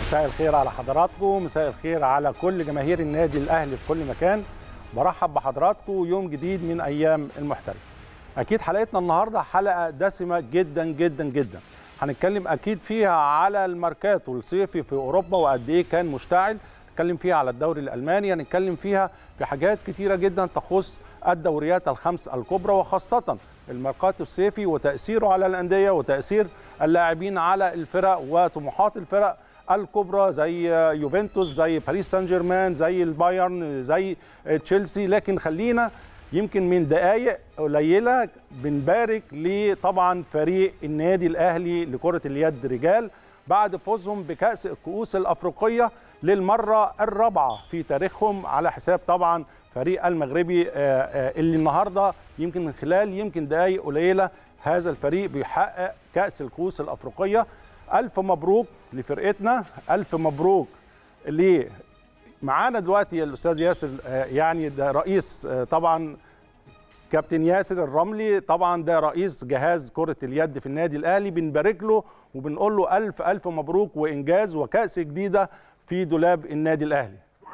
مساء الخير على حضراتكم مساء الخير على كل جماهير النادي الاهلي في كل مكان برحب بحضراتكم يوم جديد من ايام المحترف اكيد حلقتنا النهارده حلقه دسمه جدا جدا جدا هنتكلم اكيد فيها على الماركاتو الصيفي في اوروبا وقد ايه كان مشتعل نتكلم فيها على الدوري الالماني هنتكلم فيها في حاجات كتيره جدا تخص الدوريات الخمس الكبرى وخاصه الماركاتو الصيفي وتاثيره على الانديه وتاثير اللاعبين على الفرق وطموحات الفرق الكبرى زي يوفنتوس زي باريس سان جيرمان زي البايرن زي تشيلسي لكن خلينا يمكن من دقائق قليله بنبارك لطبعا فريق النادي الاهلي لكره اليد رجال بعد فوزهم بكاس الكؤوس الافريقيه للمره الرابعه في تاريخهم على حساب طبعا فريق المغربي اللي النهارده يمكن من خلال يمكن دقائق قليله هذا الفريق بيحقق كاس الكؤوس الافريقيه الف مبروك لفرقتنا الف مبروك ل معانا دلوقتي الاستاذ ياسر يعني ده رئيس طبعا كابتن ياسر الرملي طبعا ده رئيس جهاز كره اليد في النادي الاهلي بنبارك له وبنقول له الف الف مبروك وانجاز وكاس جديده في دولاب النادي الاهلي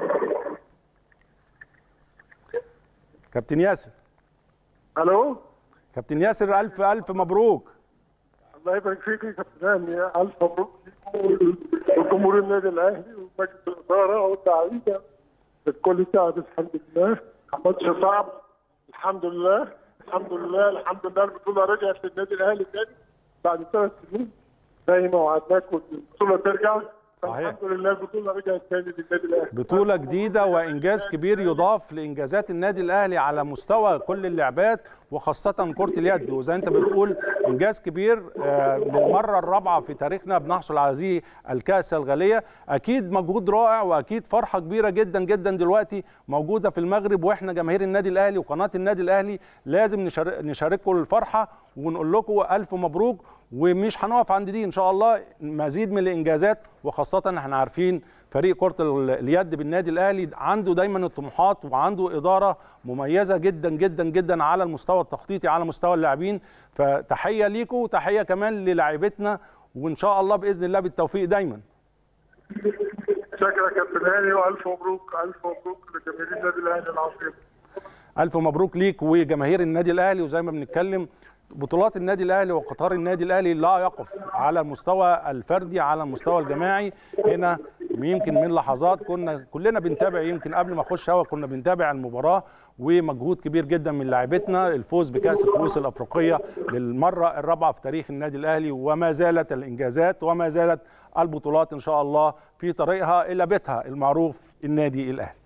كابتن ياسر الو كابتن ياسر الف الف مبروك الله يبارك فيك يا كابتن هاني الف مبروك لجمهور النادي الاهلي ومجلس الاداره واللعيبه الكل تعب الحمد لله ماتش صعب الحمد لله الحمد لله الحمد لله البطوله رجعت للنادي الاهلي تاني بعد ثلاث سنين زي ما وعدناكم البطوله ترجع صحيح. الحمد لله البطوله رجعت تاني للنادي الاهلي بطولة جديدة وإنجاز كبير يضاف لإنجازات النادي الأهلي على مستوى كل اللعبات وخاصة كرة اليد وزي أنت بتقول إنجاز كبير آه، للمرة الرابعة في تاريخنا بنحصل على هذه الكأس الغالية أكيد مجهود رائع وأكيد فرحة كبيرة جدا جدا دلوقتي موجودة في المغرب وإحنا جماهير النادي الأهلي وقناة النادي الأهلي لازم نشار- نشارككم الفرحة ونقول لكم ألف مبروك ومش هنقف عند دي إن شاء الله مزيد من الإنجازات وخاصة احنا عارفين فريق كرة ال- اليد بالنادي الأهلي عنده دايما الطموحات وعنده إدارة مميزة جدا جدا جدا على المستوى التخطيطي على مستوى اللاعبين فتحية ليكم وتحية كمان للاعيبتنا وإن شاء الله بإذن الله بالتوفيق دايما شكرا يا كابتن هاني والف مبروك الف مبروك لجماهير النادي الاهلي العظيم ألف مبروك ليك وجماهير النادي الأهلي وزي ما بنتكلم بطولات النادي الأهلي وقطار النادي الأهلي لا يقف على المستوى الفردي على المستوى الجماعي هنا يمكن من لحظات كنا كلنا بنتابع يمكن قبل ما اخش هوا كنا بنتابع المباراه ومجهود كبير جدا من لاعبتنا الفوز بكاس الكؤوس الافريقيه للمره الرابعه في تاريخ النادي الاهلي وما زالت الانجازات وما زالت البطولات ان شاء الله في طريقها الى بيتها المعروف النادي الاهلي